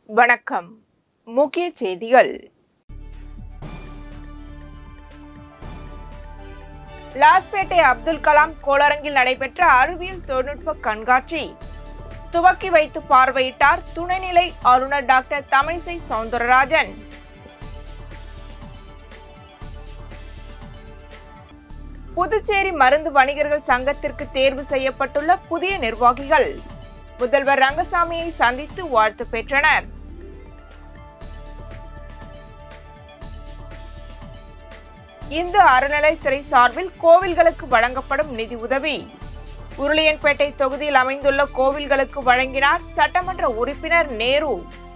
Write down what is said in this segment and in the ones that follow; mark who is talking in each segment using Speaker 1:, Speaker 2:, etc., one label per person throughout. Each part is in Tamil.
Speaker 1: வணக்கம் முக்கிய செய்திகள் லாஸ்பேட்டை அப்துல் கலாம் கோளரங்கில் நடைபெற்ற அறிவியல் தொழில்நுட்ப கண்காட்சி துவக்கி வைத்து பார்வையிட்டார் துணைநிலை ஆளுநர் டாக்டர் தமிழிசை சவுந்தரராஜன் புதுச்சேரி மருந்து வணிகர்கள் சங்கத்திற்கு தேர்வு செய்யப்பட்டுள்ள புதிய நிர்வாகிகள் முதல்வர் ரங்கசாமியை சந்தித்து வாழ்த்து பெற்றனர் இந்து அறநிலைத்துறை சார்பில் கோவில்களுக்கு வழங்கப்படும் நிதி உதவி உருளியன்பேட்டை தொகுதியில் அமைந்துள்ள கோவில்களுக்கு வழங்கினார் சட்டமன்ற உறுப்பினர் நேரு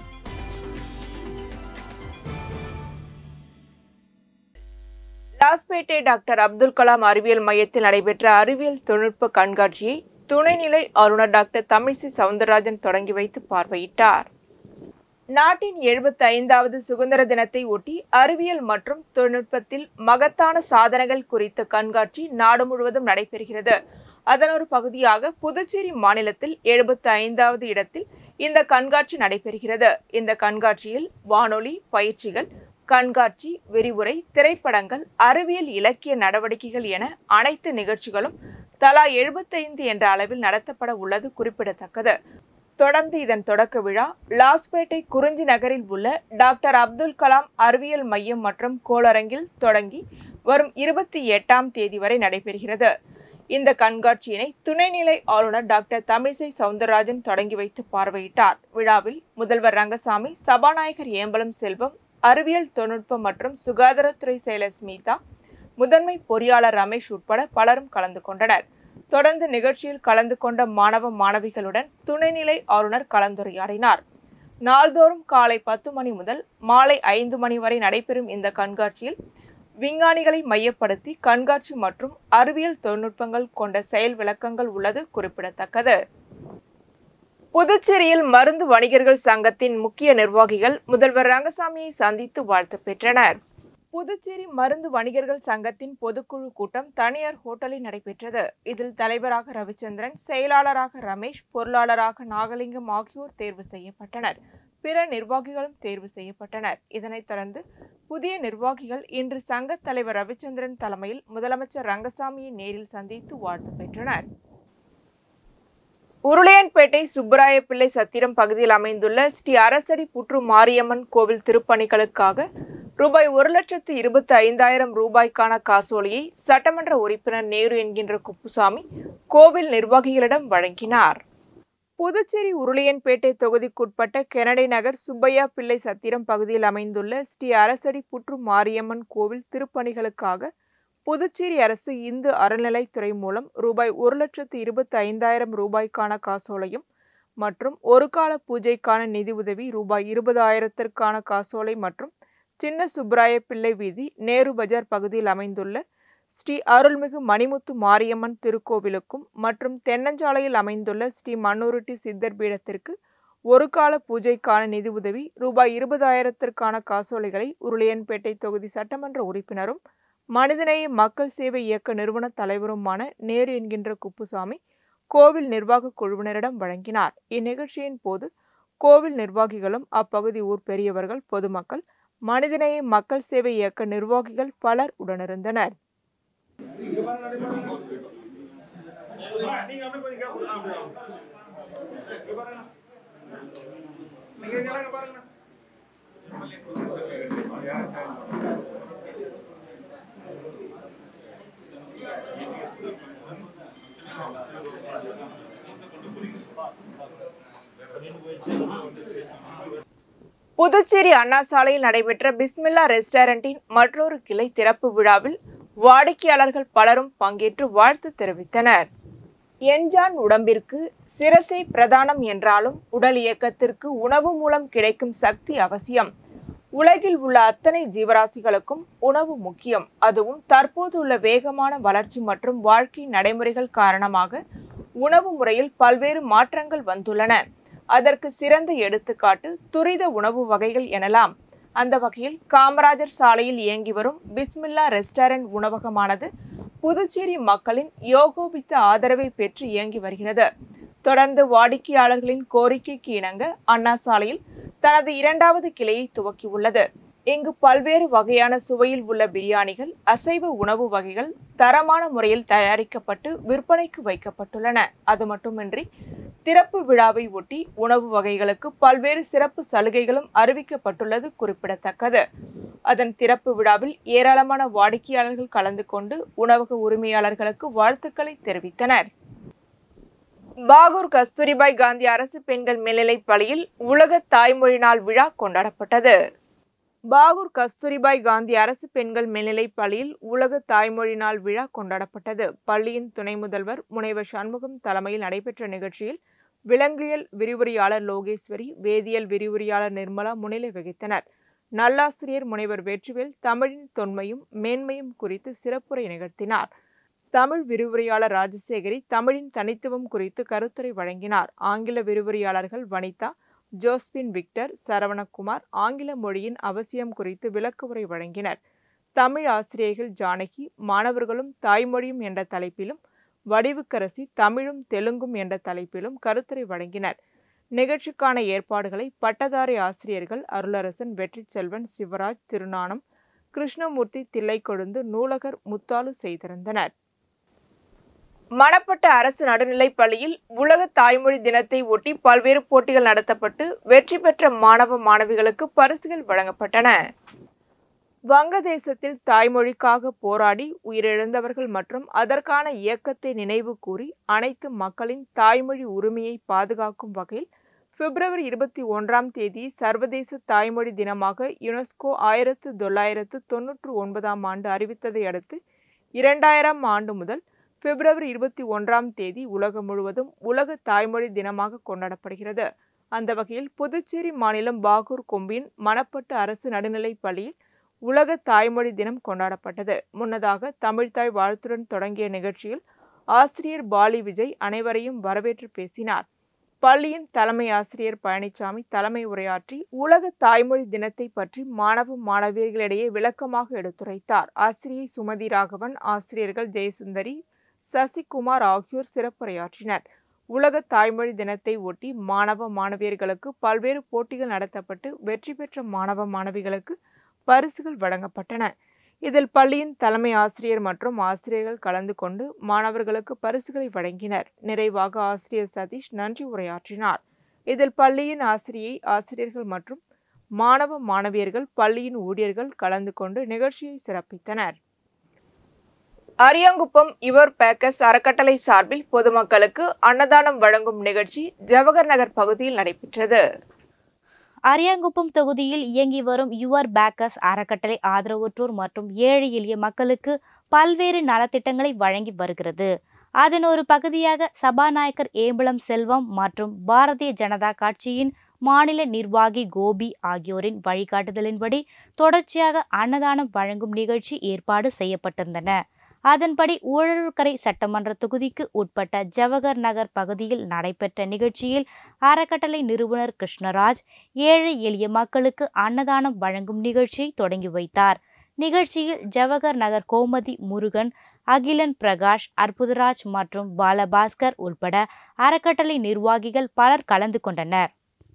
Speaker 1: லாஸ்பேட்டை டாக்டர் அப்துல் கலாம் அறிவியல் மையத்தில் நடைபெற்ற அறிவியல் தொழில்நுட்ப கண்காட்சியை துணைநிலை ஆளுநர் டாக்டர் தமிழிசை சவுந்தரராஜன் தொடங்கி வைத்து பார்வையிட்டார் நாட்டின் எழுபத்தி ஐந்தாவது சுதந்திர தினத்தை ஒட்டி அறிவியல் மற்றும் தொழில்நுட்பத்தில் மகத்தான சாதனைகள் குறித்த கண்காட்சி நாடு முழுவதும் நடைபெறுகிறது அதன் ஒரு பகுதியாக புதுச்சேரி மாநிலத்தில் எழுபத்தி ஐந்தாவது இடத்தில் இந்த கண்காட்சி நடைபெறுகிறது இந்த கண்காட்சியில் வானொலி பயிற்சிகள் கண்காட்சி விரிவுரை திரைப்படங்கள் அறிவியல் இலக்கிய நடவடிக்கைகள் என அனைத்து நிகழ்ச்சிகளும் தலா எழுபத்தைந்து என்ற அளவில் நடத்தப்பட உள்ளது குறிப்பிடத்தக்கது தொடர்ந்து இதன் தொடக்க விழா லாஸ்பேட்டை குறிஞ்சி நகரில் உள்ள டாக்டர் அப்துல் கலாம் அறிவியல் மையம் மற்றும் கோளரங்கில் தொடங்கி வரும் இருபத்தி எட்டாம் தேதி வரை நடைபெறுகிறது இந்த கண்காட்சியினை துணைநிலை ஆளுநர் டாக்டர் தமிழிசை சவுந்தரராஜன் தொடங்கி வைத்து பார்வையிட்டார் விழாவில் முதல்வர் ரங்கசாமி சபாநாயகர் ஏம்பலம் செல்வம் அறிவியல் தொழில்நுட்பம் மற்றும் சுகாதாரத்துறை செயலர் ஸ்மிதா முதன்மை பொறியாளர் ரமேஷ் உட்பட பலரும் கலந்து கொண்டனர் தொடர்ந்து நிகழ்ச்சியில் கலந்து கொண்ட மாணவ மாணவிகளுடன் துணைநிலை ஆளுநர் கலந்துரையாடினார் நாள்தோறும் காலை பத்து மணி முதல் மாலை ஐந்து மணி வரை நடைபெறும் இந்த கண்காட்சியில் விஞ்ஞானிகளை மையப்படுத்தி கண்காட்சி மற்றும் அறிவியல் தொழில்நுட்பங்கள் கொண்ட செயல் விளக்கங்கள் உள்ளது குறிப்பிடத்தக்கது புதுச்சேரியில் மருந்து வணிகர்கள் சங்கத்தின் முக்கிய நிர்வாகிகள் முதல்வர் ரங்கசாமியை சந்தித்து வாழ்த்து பெற்றனர் புதுச்சேரி மருந்து வணிகர்கள் சங்கத்தின் பொதுக்குழு கூட்டம் தனியார் ஹோட்டலில் நடைபெற்றது இதில் தலைவராக ரவிச்சந்திரன் செயலாளராக ரமேஷ் பொருளாளராக நாகலிங்கம் ஆகியோர் தேர்வு செய்யப்பட்டனர் பிற நிர்வாகிகளும் தேர்வு செய்யப்பட்டனர் இதனைத் தொடர்ந்து புதிய நிர்வாகிகள் இன்று சங்க தலைவர் ரவிச்சந்திரன் தலைமையில் முதலமைச்சர் ரங்கசாமியை நேரில் சந்தித்து வாழ்த்து பெற்றனர் உருளையன்பேட்டை சுப்பராய பிள்ளை சத்திரம் பகுதியில் அமைந்துள்ள ஸ்ரீ அரசடி புற்று மாரியம்மன் கோவில் திருப்பணிகளுக்காக ரூபாய் ஒரு லட்சத்து இருபத்தி ஐந்தாயிரம் ரூபாய்க்கான காசோலையை சட்டமன்ற உறுப்பினர் நேரு என்கின்ற குப்புசாமி கோவில் நிர்வாகிகளிடம் வழங்கினார் புதுச்சேரி உருளையன்பேட்டை தொகுதிக்குட்பட்ட கெனடி நகர் சுப்பையா பிள்ளை சத்திரம் பகுதியில் அமைந்துள்ள ஸ்ரீ அரசடி புற்று மாரியம்மன் கோவில் திருப்பணிகளுக்காக புதுச்சேரி அரசு இந்து அறநிலைத்துறை மூலம் ரூபாய் ஒரு லட்சத்து இருபத்தி ஐந்தாயிரம் ரூபாய்க்கான காசோலையும் மற்றும் ஒரு கால பூஜைக்கான நிதி உதவி ரூபாய் இருபதாயிரத்திற்கான காசோலை மற்றும் சின்ன சுப்ராய பிள்ளை வீதி நேரு பஜார் பகுதியில் அமைந்துள்ள ஸ்ரீ அருள்மிகு மணிமுத்து மாரியம்மன் திருக்கோவிலுக்கும் மற்றும் தென்னஞ்சாலையில் அமைந்துள்ள ஸ்ரீ மண்ணூருட்டி சித்தர் பீடத்திற்கு ஒரு கால பூஜைக்கான நிதி உதவி ரூபாய் இருபதாயிரத்திற்கான காசோலைகளை உருளையன்பேட்டை தொகுதி சட்டமன்ற உறுப்பினரும் மனிதநேய மக்கள் சேவை இயக்க நிறுவன தலைவருமான நேரு என்கின்ற குப்புசாமி கோவில் நிர்வாக குழுவினரிடம் வழங்கினார் இந்நிகழ்ச்சியின் போது கோவில் நிர்வாகிகளும் அப்பகுதி ஊர் பெரியவர்கள் பொதுமக்கள் மனிதநேய மக்கள் சேவை இயக்க நிர்வாகிகள் பலர் உடனிருந்தனர்
Speaker 2: நீங்க அப்படியே கொஞ்சம் கேப் அப்படியே இங்க பாருங்க நீங்க இங்க வாங்க பாருங்க
Speaker 1: புதுச்சேரி அண்ணா சாலையில் நடைபெற்ற பிஸ்மில்லா ரெஸ்டாரண்டின் மற்றொரு கிளை திறப்பு விழாவில் வாடிக்கையாளர்கள் பலரும் பங்கேற்று வாழ்த்து தெரிவித்தனர் என்ஜான் உடம்பிற்கு சிரசை பிரதானம் என்றாலும் உடல் இயக்கத்திற்கு உணவு மூலம் கிடைக்கும் சக்தி அவசியம் உலகில் உள்ள அத்தனை ஜீவராசிகளுக்கும் உணவு முக்கியம் அதுவும் தற்போது உள்ள வேகமான வளர்ச்சி மற்றும் வாழ்க்கை நடைமுறைகள் காரணமாக உணவு முறையில் பல்வேறு மாற்றங்கள் வந்துள்ளன அதற்கு சிறந்த எடுத்துக்காட்டு துரித உணவு வகைகள் எனலாம் அந்த வகையில் காமராஜர் சாலையில் இயங்கி வரும் பிஸ்மில்லா ரெஸ்டாரண்ட் உணவகமானது புதுச்சேரி மக்களின் யோகோபித்த ஆதரவை பெற்று இயங்கி வருகிறது தொடர்ந்து வாடிக்கையாளர்களின் கோரிக்கைக்கு இணங்க அண்ணா சாலையில் தனது இரண்டாவது கிளையை துவக்கியுள்ளது இங்கு பல்வேறு வகையான சுவையில் உள்ள பிரியாணிகள் அசைவ உணவு வகைகள் தரமான முறையில் தயாரிக்கப்பட்டு விற்பனைக்கு வைக்கப்பட்டுள்ளன அது மட்டுமின்றி திறப்பு விழாவை ஒட்டி உணவு வகைகளுக்கு பல்வேறு சிறப்பு சலுகைகளும் அறிவிக்கப்பட்டுள்ளது குறிப்பிடத்தக்கது அதன் திறப்பு விழாவில் ஏராளமான வாடிக்கையாளர்கள் கலந்து கொண்டு உணவக உரிமையாளர்களுக்கு வாழ்த்துக்களை தெரிவித்தனர் பாகூர் கஸ்தூரிபாய் காந்தி அரசு பெண்கள் மேல்நிலைப் பள்ளியில் உலக தாய்மொழி நாள் விழா கொண்டாடப்பட்டது பாகூர் கஸ்தூரிபாய் காந்தி அரசு பெண்கள் மேல்நிலைப் பள்ளியில் உலக தாய்மொழி நாள் விழா கொண்டாடப்பட்டது பள்ளியின் துணை முதல்வர் முனைவர் சண்முகம் தலைமையில் நடைபெற்ற நிகழ்ச்சியில் விலங்கியல் விரிவுரையாளர் லோகேஸ்வரி வேதியியல் விரிவுரையாளர் நிர்மலா முன்னிலை வகித்தனர் நல்லாசிரியர் முனைவர் வெற்றிவேல் தமிழின் தொன்மையும் மேன்மையும் குறித்து சிறப்புரை நிகழ்த்தினார் தமிழ் விரிவுரையாளர் ராஜசேகரி தமிழின் தனித்துவம் குறித்து கருத்துரை வழங்கினார் ஆங்கில விரிவுரையாளர்கள் வனிதா ஜோஸ்பின் விக்டர் சரவணகுமார் ஆங்கில மொழியின் அவசியம் குறித்து விளக்குரை வழங்கினர் தமிழ் ஆசிரியர்கள் ஜானகி மாணவர்களும் தாய்மொழியும் என்ற தலைப்பிலும் வடிவுக்கரசி தமிழும் தெலுங்கும் என்ற தலைப்பிலும் கருத்துரை வழங்கினர் நிகழ்ச்சிக்கான ஏற்பாடுகளை பட்டதாரி ஆசிரியர்கள் அருளரசன் வெற்றி செல்வன் சிவராஜ் திருநானம் கிருஷ்ணமூர்த்தி தில்லைக்கொழுந்து நூலகர் முத்தாலு செய்திருந்தனர் மணப்பட்ட அரசு நடுநிலைப் பள்ளியில் உலக தாய்மொழி தினத்தை ஒட்டி பல்வேறு போட்டிகள் நடத்தப்பட்டு வெற்றி பெற்ற மாணவ மாணவிகளுக்கு பரிசுகள் வழங்கப்பட்டன வங்கதேசத்தில் தாய்மொழிக்காக போராடி உயிரிழந்தவர்கள் மற்றும் அதற்கான இயக்கத்தை நினைவு கூறி அனைத்து மக்களின் தாய்மொழி உரிமையை பாதுகாக்கும் வகையில் பிப்ரவரி இருபத்தி ஒன்றாம் தேதி சர்வதேச தாய்மொழி தினமாக யுனெஸ்கோ ஆயிரத்து தொள்ளாயிரத்து தொன்னூற்று ஒன்பதாம் ஆண்டு அறிவித்ததை அடுத்து இரண்டாயிரம் ஆண்டு முதல் பிப்ரவரி இருபத்தி ஒன்றாம் தேதி உலகம் முழுவதும் உலக தாய்மொழி தினமாக கொண்டாடப்படுகிறது அந்த வகையில் புதுச்சேரி மாநிலம் பாகூர் கொம்பின் மணப்பட்டு அரசு நடுநிலைப் பள்ளியில் உலக தாய்மொழி தினம் கொண்டாடப்பட்டது முன்னதாக தமிழ்தாய் வாழ்த்துடன் தொடங்கிய நிகழ்ச்சியில் ஆசிரியர் பாலி விஜய் அனைவரையும் வரவேற்று பேசினார் பள்ளியின் தலைமை ஆசிரியர் பழனிசாமி தலைமை உரையாற்றி உலக தாய்மொழி தினத்தை பற்றி மாணவ மாணவியர்களிடையே விளக்கமாக எடுத்துரைத்தார் ஆசிரியை சுமதி ராகவன் ஆசிரியர்கள் ஜெயசுந்தரி சசிகுமார் ஆகியோர் சிறப்புரையாற்றினர் உலக தாய்மொழி தினத்தை ஒட்டி மாணவ மாணவியர்களுக்கு பல்வேறு போட்டிகள் நடத்தப்பட்டு வெற்றி பெற்ற மாணவ மாணவிகளுக்கு பரிசுகள் வழங்கப்பட்டன இதில் பள்ளியின் தலைமை ஆசிரியர் மற்றும் ஆசிரியர்கள் கலந்து கொண்டு மாணவர்களுக்கு பரிசுகளை வழங்கினர் நிறைவாக ஆசிரியர் சதீஷ் நன்றி உரையாற்றினார் இதில் பள்ளியின் ஆசிரியை ஆசிரியர்கள் மற்றும் மாணவ மாணவியர்கள் பள்ளியின் ஊழியர்கள் கலந்து கொண்டு நிகழ்ச்சியை சிறப்பித்தனர் அரியாங்குப்பம் இவர் பேக்கர்ஸ் அறக்கட்டளை சார்பில் பொதுமக்களுக்கு அன்னதானம் வழங்கும் நிகழ்ச்சி ஜவஹர் நகர் பகுதியில் நடைபெற்றது
Speaker 3: அரியாங்குப்பம் தொகுதியில் இயங்கி வரும் யுவர் பேக்கர்ஸ் அறக்கட்டளை ஆதரவற்றோர் மற்றும் ஏழை எளிய மக்களுக்கு பல்வேறு நலத்திட்டங்களை வழங்கி வருகிறது அதன் ஒரு பகுதியாக சபாநாயகர் ஏம்பலம் செல்வம் மற்றும் பாரதிய ஜனதா கட்சியின் மாநில நிர்வாகி கோபி ஆகியோரின் வழிகாட்டுதலின்படி தொடர்ச்சியாக அன்னதானம் வழங்கும் நிகழ்ச்சி ஏற்பாடு செய்யப்பட்டிருந்தன அதன்படி ஊழலூர்கரை சட்டமன்ற தொகுதிக்கு உட்பட்ட ஜவஹர் நகர் பகுதியில் நடைபெற்ற நிகழ்ச்சியில் அறக்கட்டளை நிறுவனர் கிருஷ்ணராஜ் ஏழை எளிய மக்களுக்கு அன்னதானம் வழங்கும் நிகழ்ச்சியை தொடங்கி வைத்தார் நிகழ்ச்சியில் ஜவஹர் நகர் கோமதி முருகன் அகிலன் பிரகாஷ் அற்புதராஜ் மற்றும் பாலபாஸ்கர் உட்பட அறக்கட்டளை நிர்வாகிகள் பலர் கலந்து கொண்டனர்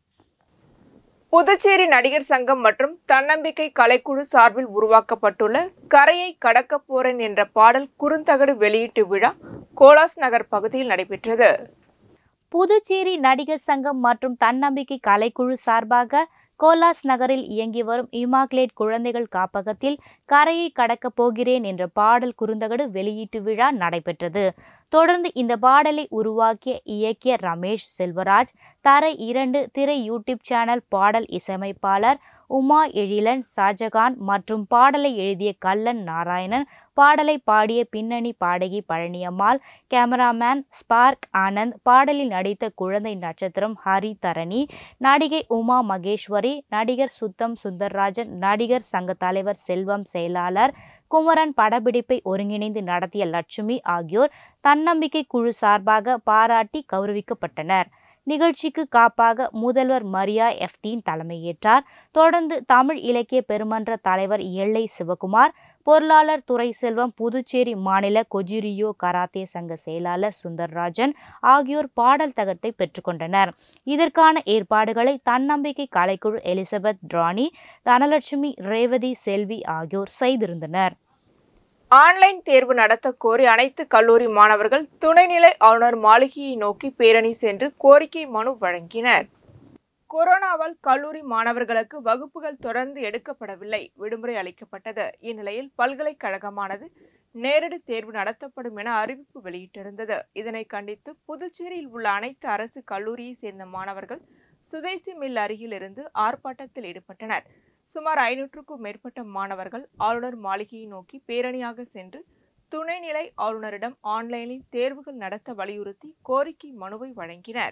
Speaker 1: புதுச்சேரி நடிகர் சங்கம் மற்றும் தன்னம்பிக்கை கலைக்குழு சார்பில் உருவாக்கப்பட்டுள்ள கரையை கடக்கப் போறேன் என்ற பாடல் குறுந்தகடு வெளியீட்டு விழா கோலாஸ் நகர் பகுதியில் நடைபெற்றது
Speaker 3: புதுச்சேரி நடிகர் சங்கம் மற்றும் தன்னம்பிக்கை கலைக்குழு சார்பாக கோலாஸ் நகரில் இயங்கி வரும் இமாக்லேட் குழந்தைகள் காப்பகத்தில் கரையை கடக்கப் போகிறேன் என்ற பாடல் குறுந்தகடு வெளியீட்டு விழா நடைபெற்றது தொடர்ந்து இந்த பாடலை உருவாக்கிய இயக்கிய ரமேஷ் செல்வராஜ் தரை இரண்டு திரை யூடியூப் சேனல் பாடல் இசையமைப்பாளர் உமா எழிலன் ஷாஜகான் மற்றும் பாடலை எழுதிய கல்லன் நாராயணன் பாடலை பாடிய பின்னணி பாடகி பழனியம்மாள் கேமராமேன் ஸ்பார்க் ஆனந்த் பாடலில் நடித்த குழந்தை நட்சத்திரம் ஹரி தரணி நடிகை உமா மகேஸ்வரி நடிகர் சுத்தம் சுந்தர்ராஜன் நடிகர் சங்க தலைவர் செல்வம் செயலாளர் குமரன் படப்பிடிப்பை ஒருங்கிணைந்து நடத்திய லட்சுமி ஆகியோர் தன்னம்பிக்கை குழு சார்பாக பாராட்டி கௌரவிக்கப்பட்டனர் நிகழ்ச்சிக்கு காப்பாக முதல்வர் மரியா எஃப்தீன் தலைமையேற்றார் தொடர்ந்து தமிழ் இலக்கிய பெருமன்ற தலைவர் எல்லை சிவகுமார் பொருளாளர் துரை செல்வம் புதுச்சேரி மாநில கொஜிரியோ கராத்தே சங்க செயலாளர் சுந்தர்ராஜன் ஆகியோர் பாடல் தகட்டை பெற்றுக்கொண்டனர் இதற்கான ஏற்பாடுகளை தன்னம்பிக்கை கலைக்குழு எலிசபெத் டிரானி தனலட்சுமி ரேவதி செல்வி ஆகியோர் செய்திருந்தனர்
Speaker 1: ஆன்லைன் தேர்வு நடத்த கோரி அனைத்து கல்லூரி மாணவர்கள் துணைநிலை ஆளுநர் மாளிகையை நோக்கி பேரணி சென்று கோரிக்கை மனு வழங்கினர் கொரோனாவால் கல்லூரி மாணவர்களுக்கு வகுப்புகள் தொடர்ந்து எடுக்கப்படவில்லை விடுமுறை அளிக்கப்பட்டது இந்நிலையில் பல்கலைக்கழகமானது நேரடி தேர்வு நடத்தப்படும் என அறிவிப்பு வெளியிட்டிருந்தது இதனை கண்டித்து புதுச்சேரியில் உள்ள அனைத்து அரசு கல்லூரியை சேர்ந்த மாணவர்கள் சுதேசி மில் அருகில் இருந்து ஆர்ப்பாட்டத்தில் ஈடுபட்டனர் சுமார் ஐநூற்றுக்கும் மேற்பட்ட மாணவர்கள் ஆளுநர் மாளிகையை நோக்கி பேரணியாக சென்று துணைநிலை ஆளுநரிடம் ஆன்லைனில் தேர்வுகள் நடத்த வலியுறுத்தி கோரிக்கை மனுவை வழங்கினர்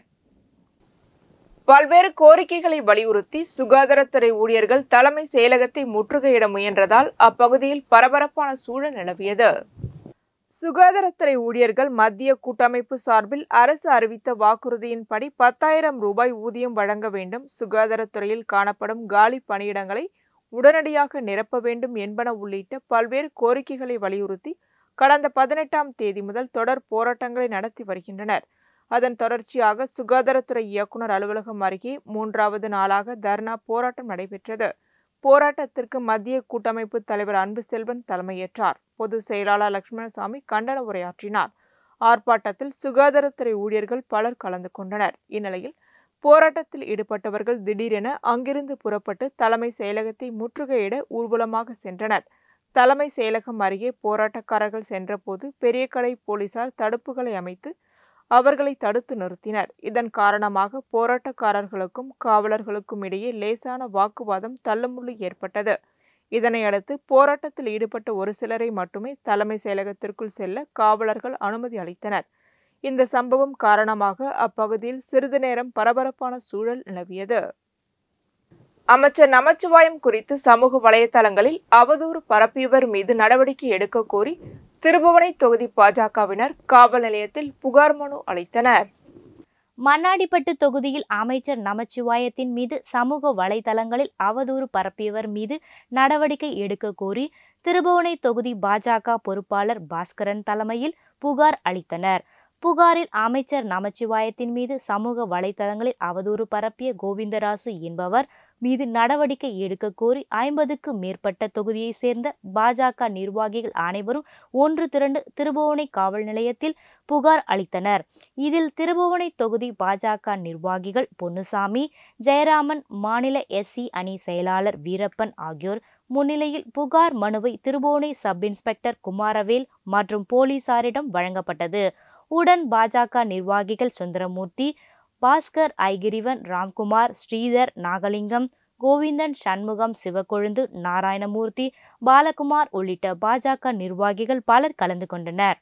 Speaker 1: பல்வேறு கோரிக்கைகளை வலியுறுத்தி சுகாதாரத்துறை ஊழியர்கள் தலைமை செயலகத்தை முற்றுகையிட முயன்றதால் அப்பகுதியில் பரபரப்பான சூழல் நிலவியது சுகாதாரத்துறை ஊழியர்கள் மத்திய கூட்டமைப்பு சார்பில் அரசு அறிவித்த வாக்குறுதியின்படி பத்தாயிரம் ரூபாய் ஊதியம் வழங்க வேண்டும் சுகாதாரத்துறையில் காணப்படும் காலி பணியிடங்களை உடனடியாக நிரப்ப வேண்டும் என்பன உள்ளிட்ட பல்வேறு கோரிக்கைகளை வலியுறுத்தி கடந்த பதினெட்டாம் தேதி முதல் தொடர் போராட்டங்களை நடத்தி வருகின்றனர் அதன் தொடர்ச்சியாக சுகாதாரத்துறை இயக்குனர் அலுவலகம் அருகே மூன்றாவது நாளாக தர்ணா போராட்டம் நடைபெற்றது போராட்டத்திற்கு மத்திய கூட்டமைப்பு தலைவர் அன்பு செல்வன் தலைமையேற்றார் பொதுச் செயலாளர் லட்சுமணசாமி கண்டன உரையாற்றினார் ஆர்ப்பாட்டத்தில் சுகாதாரத்துறை ஊழியர்கள் பலர் கலந்து கொண்டனர் இந்நிலையில் போராட்டத்தில் ஈடுபட்டவர்கள் திடீரென அங்கிருந்து புறப்பட்டு தலைமை செயலகத்தை முற்றுகையிட ஊர்வலமாக சென்றனர் தலைமை செயலகம் அருகே போராட்டக்காரர்கள் சென்றபோது பெரியகடை போலீசார் தடுப்புகளை அமைத்து அவர்களை தடுத்து நிறுத்தினர் இதன் காரணமாக போராட்டக்காரர்களுக்கும் காவலர்களுக்கும் இடையே லேசான வாக்குவாதம் தள்ளுமுள்ளு ஏற்பட்டது இதனையடுத்து போராட்டத்தில் ஈடுபட்ட ஒரு சிலரை மட்டுமே தலைமை செயலகத்திற்குள் செல்ல காவலர்கள் அனுமதி அளித்தனர் இந்த சம்பவம் காரணமாக அப்பகுதியில் சிறிது நேரம் பரபரப்பான சூழல் நிலவியது அமைச்சர் நமச்சிவாயம் குறித்து சமூக வலைதளங்களில் அவதூறு பரப்பியவர் மீது நடவடிக்கை எடுக்க கோரி திருபுவனை தொகுதி பாஜகவினர் காவல் நிலையத்தில் புகார் மனு அளித்தனர்
Speaker 3: மண்ணாடிப்பட்டு தொகுதியில் அமைச்சர் நமச்சிவாயத்தின் மீது சமூக வலைதளங்களில் அவதூறு பரப்பியவர் மீது நடவடிக்கை எடுக்க கோரி திருபுவனை தொகுதி பாஜக பொறுப்பாளர் பாஸ்கரன் தலைமையில் புகார் அளித்தனர் புகாரில் அமைச்சர் நமச்சிவாயத்தின் மீது சமூக வலைதளங்களில் அவதூறு பரப்பிய கோவிந்தராசு என்பவர் மீது நடவடிக்கை எடுக்க கோரி ஐம்பதுக்கு மேற்பட்ட தொகுதியை சேர்ந்த பாஜக நிர்வாகிகள் அனைவரும் ஒன்று திரண்டு திருபுவனை காவல் நிலையத்தில் புகார் அளித்தனர் இதில் திருபுவனை தொகுதி பாஜக நிர்வாகிகள் பொன்னுசாமி ஜெயராமன் மாநில எஸ்சி அணி செயலாளர் வீரப்பன் ஆகியோர் முன்னிலையில் புகார் மனுவை திருபுவனை சப் இன்ஸ்பெக்டர் குமாரவேல் மற்றும் போலீசாரிடம் வழங்கப்பட்டது உடன் பாஜக நிர்வாகிகள் சுந்தரமூர்த்தி பாஸ்கர் ஐகிரிவன் ராம்குமார் ஸ்ரீதர் நாகலிங்கம் கோவிந்தன் சண்முகம் சிவக்கொழுந்து நாராயணமூர்த்தி பாலகுமார் உள்ளிட்ட பாஜக நிர்வாகிகள் பலர் கலந்து கொண்டனர்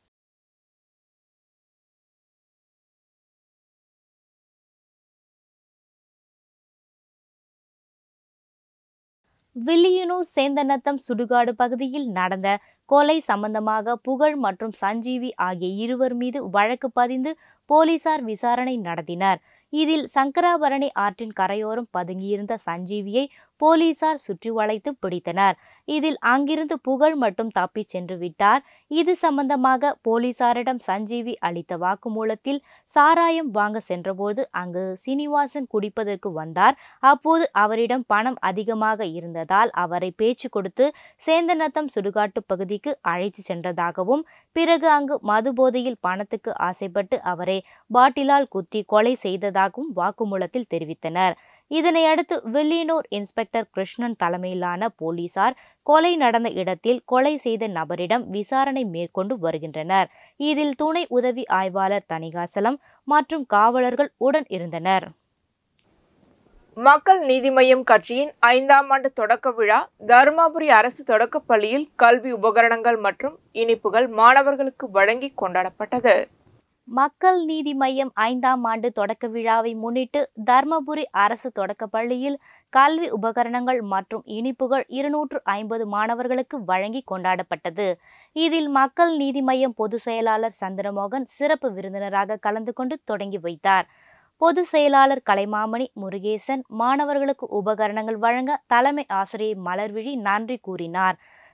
Speaker 3: வில்லியனூர் சேந்தநத்தம் சுடுகாடு பகுதியில் நடந்த கொலை சம்பந்தமாக புகழ் மற்றும் சஞ்சீவி ஆகிய இருவர் மீது வழக்கு பதிந்து போலீசார் விசாரணை நடத்தினர் இதில் சங்கராபரணி ஆற்றின் கரையோரம் பதுங்கியிருந்த சஞ்சீவியை போலீசார் சுற்றி வளைத்து பிடித்தனர் இதில் அங்கிருந்து புகழ் மட்டும் தப்பிச் சென்று விட்டார் இது சம்பந்தமாக போலீசாரிடம் சஞ்சீவி அளித்த வாக்குமூலத்தில் சாராயம் வாங்க சென்றபோது அங்கு சீனிவாசன் குடிப்பதற்கு வந்தார் அப்போது அவரிடம் பணம் அதிகமாக இருந்ததால் அவரை பேச்சு கொடுத்து சேந்தநத்தம் சுடுகாட்டு பகுதிக்கு அழைத்து சென்றதாகவும் பிறகு அங்கு மது போதையில் பணத்துக்கு ஆசைப்பட்டு அவரை பாட்டிலால் குத்தி கொலை செய்ததாகவும் வாக்குமூலத்தில் தெரிவித்தனர் இதனையடுத்து வில்லியனூர் இன்ஸ்பெக்டர் கிருஷ்ணன் தலைமையிலான போலீசார் கொலை நடந்த இடத்தில் கொலை செய்த நபரிடம் விசாரணை மேற்கொண்டு வருகின்றனர் இதில் துணை உதவி ஆய்வாளர் தணிகாசலம் மற்றும் காவலர்கள் உடன் இருந்தனர்
Speaker 1: மக்கள் நீதி மய்யம் கட்சியின் ஐந்தாம் ஆண்டு தொடக்க விழா தருமபுரி அரசு தொடக்கப் பள்ளியில் கல்வி உபகரணங்கள் மற்றும் இனிப்புகள் மாணவர்களுக்கு வழங்கி கொண்டாடப்பட்டது
Speaker 3: மக்கள் நீதி மய்யம் ஐந்தாம் ஆண்டு தொடக்க விழாவை முன்னிட்டு தர்மபுரி அரசு தொடக்கப் பள்ளியில் கல்வி உபகரணங்கள் மற்றும் இனிப்புகள் இருநூற்று ஐம்பது மாணவர்களுக்கு வழங்கி கொண்டாடப்பட்டது இதில் மக்கள் நீதி மய்யம் பொதுச் செயலாளர் சந்திரமோகன் சிறப்பு விருந்தினராக கலந்து கொண்டு தொடங்கி வைத்தார் பொதுச் செயலாளர் கலைமாமணி முருகேசன் மாணவர்களுக்கு உபகரணங்கள் வழங்க தலைமை ஆசிரியை மலர்விழி நன்றி கூறினார்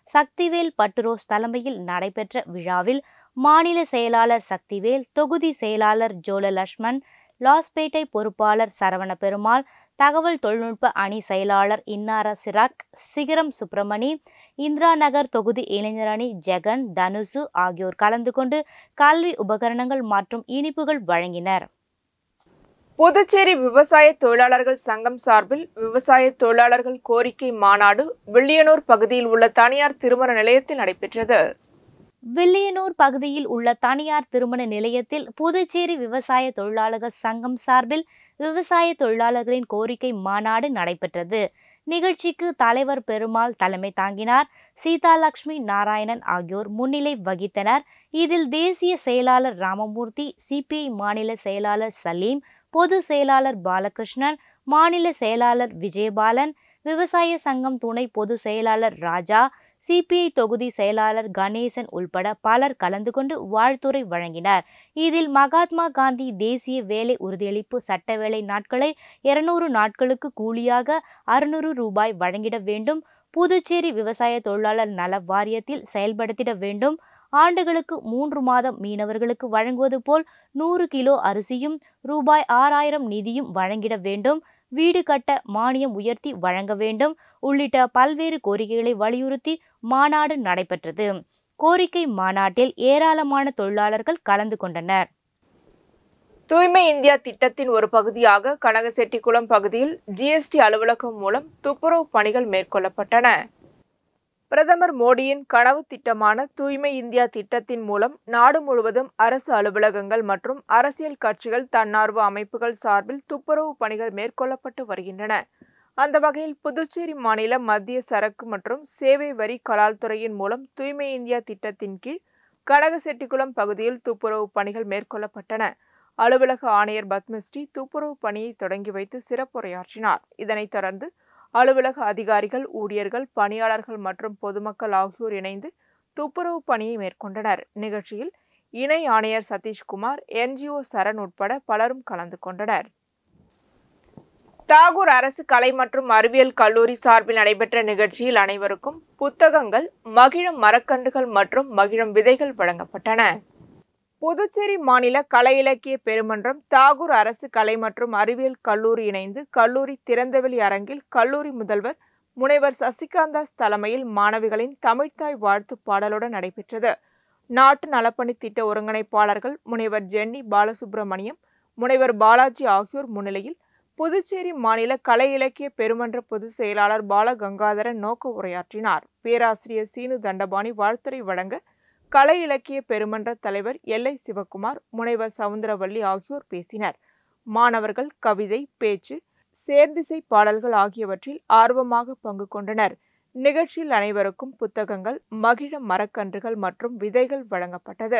Speaker 3: சக்திவேல் பட்டுரோஸ் தலைமையில் நடைபெற்ற விழாவில் மாநில செயலாளர் சக்திவேல் தொகுதி செயலாளர் ஜோல லட்சுமண் லாஸ்பேட்டை பொறுப்பாளர் சரவண பெருமாள் தகவல் தொழில்நுட்ப அணி செயலாளர் இன்னார சிராக் சிகரம் சுப்பிரமணி இந்திரா நகர் தொகுதி இளைஞர் அணி ஜெகன் தனுசு ஆகியோர் கலந்து கொண்டு கல்வி உபகரணங்கள் மற்றும் இனிப்புகள் வழங்கினர்
Speaker 1: புதுச்சேரி விவசாய தொழிலாளர்கள் சங்கம் சார்பில் விவசாய தொழிலாளர்கள் கோரிக்கை மாநாடு வில்லியனூர் பகுதியில் உள்ள தனியார் திருமண நிலையத்தில் நடைபெற்றது
Speaker 3: வில்லியனூர் பகுதியில் உள்ள தனியார் திருமண நிலையத்தில் புதுச்சேரி விவசாய தொழிலாளர்கள் சங்கம் சார்பில் விவசாய தொழிலாளர்களின் கோரிக்கை மாநாடு நடைபெற்றது நிகழ்ச்சிக்கு தலைவர் பெருமாள் தலைமை தாங்கினார் சீதாலட்சுமி நாராயணன் ஆகியோர் முன்னிலை வகித்தனர் இதில் தேசிய செயலாளர் ராமமூர்த்தி சிபிஐ மாநில செயலாளர் சலீம் பொது செயலாளர் பாலகிருஷ்ணன் மாநில செயலாளர் விஜயபாலன் விவசாய சங்கம் துணை பொது செயலாளர் ராஜா சிபிஐ தொகுதி செயலாளர் கணேசன் உள்பட பலர் கலந்து கொண்டு வாழ்த்துரை வழங்கினர் இதில் மகாத்மா காந்தி தேசிய வேலை உறுதியளிப்பு சட்ட வேலை நாட்களை இருநூறு நாட்களுக்கு கூலியாக அறுநூறு ரூபாய் வழங்கிட வேண்டும் புதுச்சேரி விவசாய தொழிலாளர் நல வாரியத்தில் செயல்படுத்திட வேண்டும் ஆண்டுகளுக்கு மூன்று மாதம் மீனவர்களுக்கு வழங்குவது போல் நூறு கிலோ அரிசியும் ரூபாய் ஆறாயிரம் நிதியும் வழங்கிட வேண்டும் வீடு கட்ட மானியம் உயர்த்தி வழங்க வேண்டும் உள்ளிட்ட பல்வேறு கோரிக்கைகளை வலியுறுத்தி மாநாடு நடைபெற்றது கோரிக்கை மாநாட்டில் ஏராளமான தொழிலாளர்கள் கலந்து கொண்டனர்
Speaker 1: தூய்மை இந்தியா திட்டத்தின் ஒரு பகுதியாக கனகசெட்டிக்குளம் பகுதியில் ஜிஎஸ்டி அலுவலகம் மூலம் துப்புரவு பணிகள் மேற்கொள்ளப்பட்டன பிரதமர் மோடியின் கனவு திட்டமான தூய்மை இந்தியா திட்டத்தின் மூலம் நாடு முழுவதும் அரசு அலுவலகங்கள் மற்றும் அரசியல் கட்சிகள் தன்னார்வ அமைப்புகள் சார்பில் துப்புரவு பணிகள் மேற்கொள்ளப்பட்டு வருகின்றன அந்த வகையில் புதுச்சேரி மாநில மத்திய சரக்கு மற்றும் சேவை வரி கலால்துறையின் மூலம் தூய்மை இந்தியா திட்டத்தின் கீழ் கனகசெட்டிக்குளம் பகுதியில் துப்புரவு பணிகள் மேற்கொள்ளப்பட்டன அலுவலக ஆணையர் பத்மஸ்ரீ துப்புரவு பணியை தொடங்கி வைத்து சிறப்புரையாற்றினார் இதனைத் தொடர்ந்து அலுவலக அதிகாரிகள் ஊழியர்கள் பணியாளர்கள் மற்றும் பொதுமக்கள் ஆகியோர் இணைந்து துப்புரவு பணியை மேற்கொண்டனர் நிகழ்ச்சியில் இணை ஆணையர் சதீஷ்குமார் என்ஜிஓ சரண் உட்பட பலரும் கலந்து கொண்டனர் தாகூர் அரசு கலை மற்றும் அறிவியல் கல்லூரி சார்பில் நடைபெற்ற நிகழ்ச்சியில் அனைவருக்கும் புத்தகங்கள் மகிழம் மரக்கன்றுகள் மற்றும் மகிழம் விதைகள் வழங்கப்பட்டன புதுச்சேரி மாநில கலை இலக்கிய பெருமன்றம் தாகூர் அரசு கலை மற்றும் அறிவியல் கல்லூரி இணைந்து கல்லூரி திறந்தவெளி அரங்கில் கல்லூரி முதல்வர் முனைவர் சசிகாந்தாஸ் தலைமையில் மாணவிகளின் தமிழ்த்தாய் வாழ்த்து பாடலுடன் நடைபெற்றது நாட்டு நலப்பணி திட்ட ஒருங்கிணைப்பாளர்கள் முனைவர் ஜென்னி பாலசுப்ரமணியம் முனைவர் பாலாஜி ஆகியோர் முன்னிலையில் புதுச்சேரி மாநில கலை இலக்கிய பெருமன்ற பொதுச் செயலாளர் பால கங்காதரன் நோக்க உரையாற்றினார் பேராசிரியர் சீனு தண்டபாணி வாழ்த்துரை வழங்க கலை இலக்கிய பெருமன்ற தலைவர் எல்ஐ சிவக்குமார் முனைவர் சவுந்தரவல்லி ஆகியோர் பேசினர் மாணவர்கள் கவிதை பேச்சு சேர்ந்திசை பாடல்கள் ஆகியவற்றில் ஆர்வமாக பங்கு கொண்டனர் நிகழ்ச்சியில் அனைவருக்கும் புத்தகங்கள் மகிழ மரக்கன்றுகள் மற்றும் விதைகள் வழங்கப்பட்டது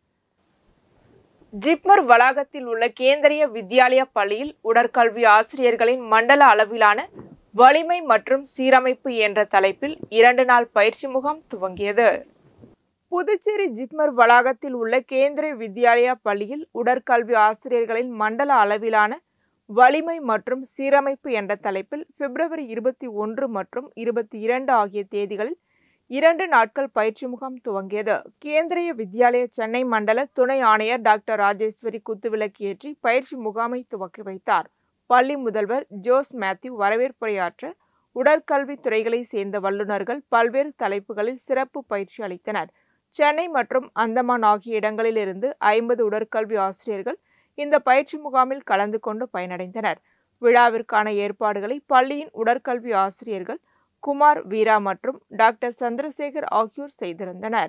Speaker 1: ஜிப்மர் வளாகத்தில் உள்ள கேந்திரிய வித்யாலயா பள்ளியில் உடற்கல்வி ஆசிரியர்களின் மண்டல அளவிலான வலிமை மற்றும் சீரமைப்பு என்ற தலைப்பில் இரண்டு நாள் பயிற்சி முகாம் துவங்கியது புதுச்சேரி ஜிப்மர் வளாகத்தில் உள்ள கேந்திரிய வித்யாலயா பள்ளியில் உடற்கல்வி ஆசிரியர்களின் மண்டல அளவிலான வலிமை மற்றும் சீரமைப்பு என்ற தலைப்பில் பிப்ரவரி இருபத்தி ஒன்று மற்றும் இருபத்தி இரண்டு ஆகிய தேதிகளில் இரண்டு நாட்கள் பயிற்சி முகாம் துவங்கியது கேந்திரிய வித்யாலய சென்னை மண்டல துணை ஆணையர் டாக்டர் ராஜேஸ்வரி குத்துவிளக்கு ஏற்றி பயிற்சி முகாமை துவக்கி வைத்தார் பள்ளி முதல்வர் ஜோஸ் மேத்யூ வரவேற்புரையாற்ற உடற்கல்வி துறைகளை சேர்ந்த வல்லுநர்கள் பல்வேறு தலைப்புகளில் சிறப்பு பயிற்சி அளித்தனர் சென்னை மற்றும் அந்தமான் ஆகிய இடங்களில் இருந்து ஐம்பது உடற்கல்வி ஆசிரியர்கள் இந்த பயிற்சி முகாமில் கலந்து கொண்டு பயனடைந்தனர் விழாவிற்கான ஏற்பாடுகளை பள்ளியின் உடற்கல்வி ஆசிரியர்கள் குமார் வீரா மற்றும் டாக்டர் சந்திரசேகர் ஆகியோர் செய்திருந்தனர்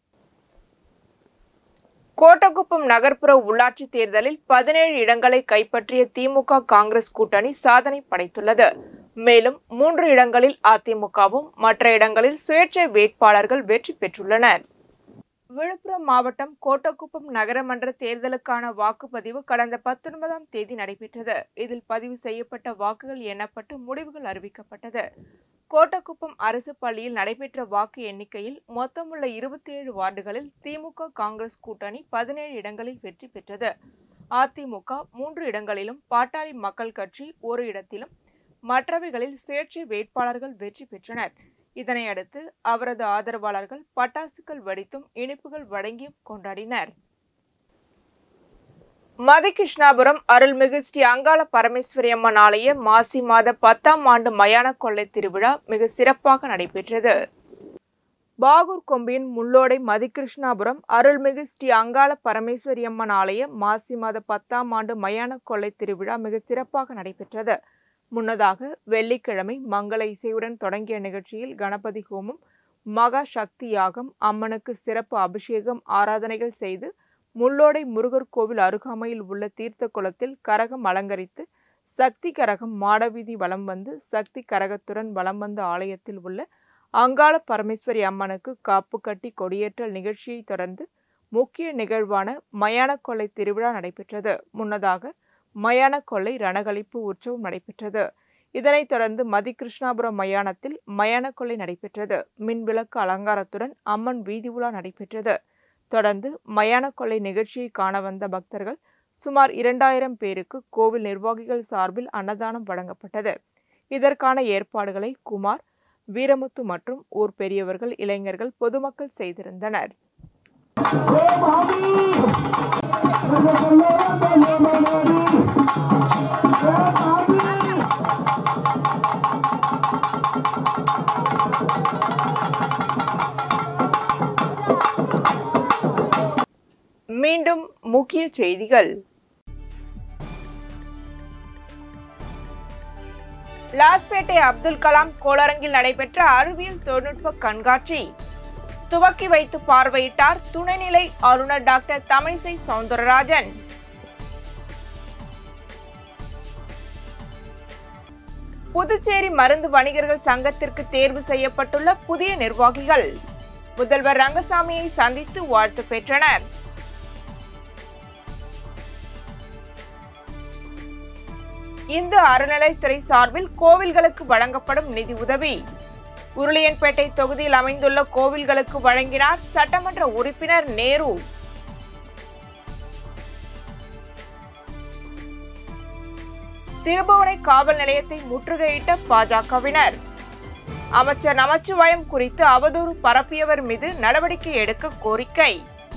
Speaker 1: கோட்டகுப்பம் நகர்ப்புற உள்ளாட்சி தேர்தலில் பதினேழு இடங்களை கைப்பற்றிய திமுக காங்கிரஸ் கூட்டணி சாதனை படைத்துள்ளது மேலும் மூன்று இடங்களில் அதிமுகவும் மற்ற இடங்களில் சுயேட்சை வேட்பாளர்கள் வெற்றி பெற்றுள்ளனர் விழுப்புரம் மாவட்டம் கோட்டக்குப்பம் நகரமன்ற தேர்தலுக்கான வாக்குப்பதிவு கடந்த பத்தொன்பதாம் தேதி நடைபெற்றது இதில் பதிவு செய்யப்பட்ட வாக்குகள் எண்ணப்பட்டு முடிவுகள் அறிவிக்கப்பட்டது கோட்டக்குப்பம் அரசு பள்ளியில் நடைபெற்ற வாக்கு எண்ணிக்கையில் மொத்தமுள்ள இருபத்தி ஏழு வார்டுகளில் திமுக காங்கிரஸ் கூட்டணி பதினேழு இடங்களில் வெற்றி பெற்றது அதிமுக மூன்று இடங்களிலும் பாட்டாளி மக்கள் கட்சி ஒரு இடத்திலும் மற்றவைகளில் சுயேட்சை வேட்பாளர்கள் வெற்றி பெற்றனர் இதனையடுத்து அவரது ஆதரவாளர்கள் பட்டாசுகள் வெடித்தும் இனிப்புகள் வழங்கியும் கொண்டாடினர் மதிகிருஷ்ணாபுரம் அருள்மிகு ஸ்ரீ அங்காள பரமேஸ்வரி அம்மன் ஆலய மாசி மாத பத்தாம் ஆண்டு மயான கொள்ளை திருவிழா மிக சிறப்பாக நடைபெற்றது பாகூர் கொம்பியின் முள்ளோடை மதிகிருஷ்ணாபுரம் அருள்மிகு ஸ்ரீ அங்காள பரமேஸ்வரி அம்மன் ஆலய மாசி மாத பத்தாம் ஆண்டு மயான கொள்ளை திருவிழா மிக சிறப்பாக நடைபெற்றது முன்னதாக வெள்ளிக்கிழமை மங்கள இசையுடன் தொடங்கிய நிகழ்ச்சியில் கணபதி ஹோமம் மகா சக்தி யாகம் அம்மனுக்கு சிறப்பு அபிஷேகம் ஆராதனைகள் செய்து முள்ளோடை முருகர் கோவில் அருகாமையில் உள்ள தீர்த்த குளத்தில் கரகம் அலங்கரித்து சக்தி கரகம் மாடவீதி வலம் வந்து சக்தி கரகத்துடன் வலம் வந்த ஆலயத்தில் உள்ள அங்காள பரமேஸ்வரி அம்மனுக்கு காப்பு கட்டி கொடியேற்றல் நிகழ்ச்சியை தொடர்ந்து முக்கிய நிகழ்வான மயான கொள்ளை திருவிழா நடைபெற்றது முன்னதாக மயான கொள்ளை ரணகளிப்பு உற்சவம் நடைபெற்றது இதனைத் தொடர்ந்து மதிகிருஷ்ணாபுரம் மயானத்தில் மயான கொள்ளை நடைபெற்றது மின்விளக்கு அலங்காரத்துடன் அம்மன் வீதி உலா நடைபெற்றது தொடர்ந்து மயான கொள்ளை நிகழ்ச்சியை காண வந்த பக்தர்கள் சுமார் இரண்டாயிரம் பேருக்கு கோவில் நிர்வாகிகள் சார்பில் அன்னதானம் வழங்கப்பட்டது இதற்கான ஏற்பாடுகளை குமார் வீரமுத்து மற்றும் ஊர் பெரியவர்கள் இளைஞர்கள் பொதுமக்கள் செய்திருந்தனர் மீண்டும் முக்கிய செய்திகள் லாஸ்பேட்டை அப்துல் கலாம் கோளரங்கில் நடைபெற்ற அறிவியல் தொழில்நுட்ப கண்காட்சி துவக்கி வைத்து பார்வையிட்டார் துணைநிலை ஆளுநர் டாக்டர் தமிழிசை சவுந்தரராஜன் புதுச்சேரி மருந்து வணிகர்கள் சங்கத்திற்கு தேர்வு செய்யப்பட்டுள்ள புதிய நிர்வாகிகள் முதல்வர் ரங்கசாமியை சந்தித்து வாழ்த்து பெற்றனர் இந்து அறநிலைத்துறை சார்பில் கோவில்களுக்கு வழங்கப்படும் நிதி உதவி உருளையன்பேட்டை தொகுதியில் அமைந்துள்ள கோவில்களுக்கு வழங்கினார் சட்டமன்ற உறுப்பினர் நேரு திருபுவனை காவல் நிலையத்தை முற்றுகையிட்ட பாஜகவினர் அமைச்சர் நமச்சிவாயம் குறித்து அவதூறு பரப்பியவர் மீது நடவடிக்கை எடுக்க கோரிக்கை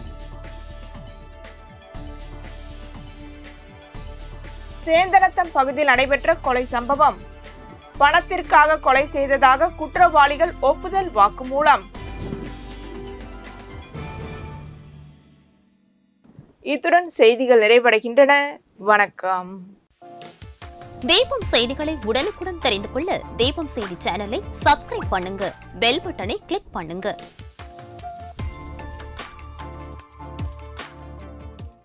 Speaker 1: சேந்தனத்தம் பகுதியில் நடைபெற்ற கொலை சம்பவம் பணத்திற்காக கொலை செய்ததாக குற்றவாளிகள் ஒப்புதல் வாக்குமூலம் இத்துடன் செய்திகள் நிறைவடைகின்றன வணக்கம்
Speaker 4: தீபம் செய்திகளை உடனுக்குடன் தெரிந்து கொள்ள தீபம் செய்தி சேனலை சப்ஸ்கிரைப் பண்ணுங்க பெல் பட்டனை கிளிக் பண்ணுங்க